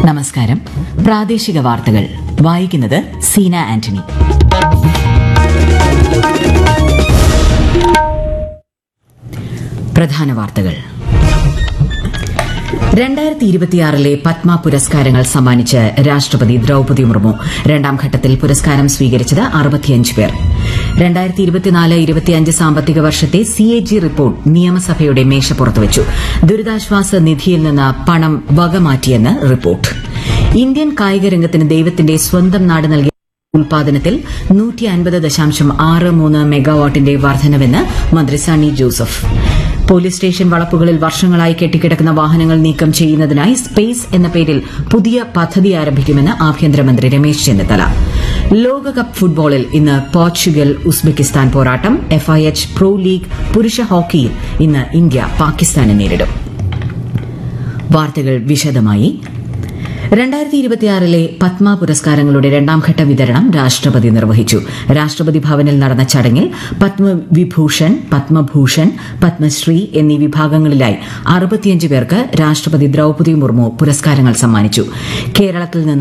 നമസ്കാരം പ്രാദേശിക വാർത്തകൾ വായിക്കുന്നത് സീന ആന്റണി പ്രധാന വാർത്തകൾ രണ്ടായിരത്തി ഇരുപത്തിയാറിലെ പത്മ പുരസ്കാരങ്ങൾ സമ്മാനിച്ച് രാഷ്ട്രപതി ദ്രൌപതി മുർമു രണ്ടാം ഘട്ടത്തിൽ പുരസ്കാരം സ്വീകരിച്ചത് അറുപത്തിയഞ്ച് പേർ രണ്ടായിരത്തി ഇരുപത്തിനാല് ഇരുപത്തിയഞ്ച് സാമ്പത്തിക വർഷത്തെ സി എ ജി റിപ്പോർട്ട് നിയമസഭയുടെ മേശപ്പുറത്ത് വെച്ചു ദുരിതാശ്വാസ നിധിയിൽ നിന്ന് പണം വകമാറ്റിയെന്ന് റിപ്പോർട്ട് ഇന്ത്യൻ കായിക രംഗത്തിന് ദൈവത്തിന്റെ സ്വന്തം നാട് നൽകിയ ഉൽപാദനത്തിൽ നൂറ്റി അൻപത് ദശാംശം ആറ് മൂന്ന് മെഗാവാട്ടിന്റെ വർധനവെന്ന് മന്ത്രി സണ്ണി ജോസഫ് പോലീസ് സ്റ്റേഷൻ വളപ്പുകളിൽ വർഷങ്ങളായി കെട്ടിക്കിടക്കുന്ന വാഹനങ്ങൾ നീക്കം ചെയ്യുന്നതിനായി സ്പേസ് എന്ന പേരിൽ പുതിയ പദ്ധതി ആരംഭിക്കുമെന്ന് ആഭ്യന്തരമന്ത്രി രമേശ് ചെന്നിത്തല ലോകകപ്പ് ഫുട്ബോളിൽ ഇന്ന് പോർച്ചുഗൽ ഉസ്ബെക്കിസ്ഥാൻ പോരാട്ടം എഫ്ഐഎച്ച് പ്രോ ലീഗ് പുരുഷ ഹോക്കിയിൽ ഇന്ന് ഇന്ത്യ പാകിസ്ഥാനെ നേരിടും വാർത്തകൾ വിശദമായി രണ്ടായിരത്തി ഇരുപത്തിയാറിലെ പത്മ പുരസ്കാരങ്ങളുടെ രണ്ടാംഘട്ട വിതരണം രാഷ്ട്രപതി നിർവഹിച്ചു രാഷ്ട്രപതി ഭവനിൽ നടന്ന ചടങ്ങിൽ പത്മവിഭൂഷൺ പത്മഭൂഷൺ പത്മശ്രീ എന്നീ വിഭാഗങ്ങളിലായി അറുപത്തിയഞ്ച് പേർക്ക് രാഷ്ട്രപതി ദ്രൌപതി മുർമു പുരസ്കാരങ്ങൾ സമ്മാനിച്ചു കേരളത്തിൽ നിന്ന്